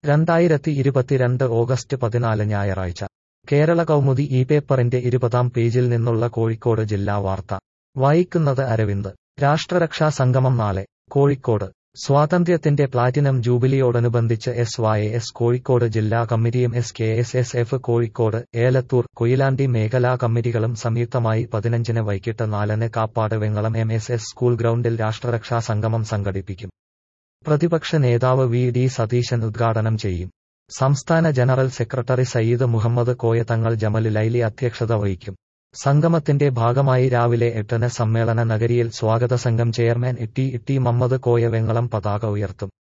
രണ്ടായിരത്തി ഇരുപത്തിരണ്ട് ഓഗസ്റ്റ് പതിനാല് ഞായറാഴ്ച കേരള കൗമുദി ഈ പേപ്പറിന്റെ ഇരുപതാം പേജിൽ നിന്നുള്ള കോഴിക്കോട് ജില്ലാ വാർത്ത വായിക്കുന്നത് അരവിന്ദ് രാഷ്ട്രരക്ഷാ സംഗമം നാളെ കോഴിക്കോട് സ്വാതന്ത്ര്യത്തിന്റെ പ്ലാറ്റിനം ജൂബിലിയോടനുബന്ധിച്ച് എസ് വൈ എസ് കോഴിക്കോട് ജില്ലാ കമ്മിറ്റിയും S K S S F Kozhikode Elathur Koyilandy മേഖലാ കമ്മിറ്റികളും സംയുക്തമായി പതിനഞ്ചിന് വൈകിട്ട് നാലിന് Kappad Vengalam M S S school ഗ്രൗണ്ടിൽ രാഷ്ട്രരക്ഷാ സംഗമം സംഘടിപ്പിക്കും പ്രതിപക്ഷ നേതാവ് വി ഡി സതീശൻ ഉദ്ഘാടനം ചെയ്യും സംസ്ഥാന ജനറൽ സെക്രട്ടറി സയ്യിദ് മുഹമ്മദ് കോയ തങ്ങൾ ജമല് ലൈലി അധ്യക്ഷത വഹിക്കും സംഗമത്തിന്റെ ഭാഗമായി രാവിലെ എട്ടിന് സമ്മേളന നഗരിയിൽ സ്വാഗത സംഘം ചെയർമാൻ ഇട്ടി ഇട്ടി മമ്മദ് കോയ വെങ്ങളം പതാക ഉയർത്തും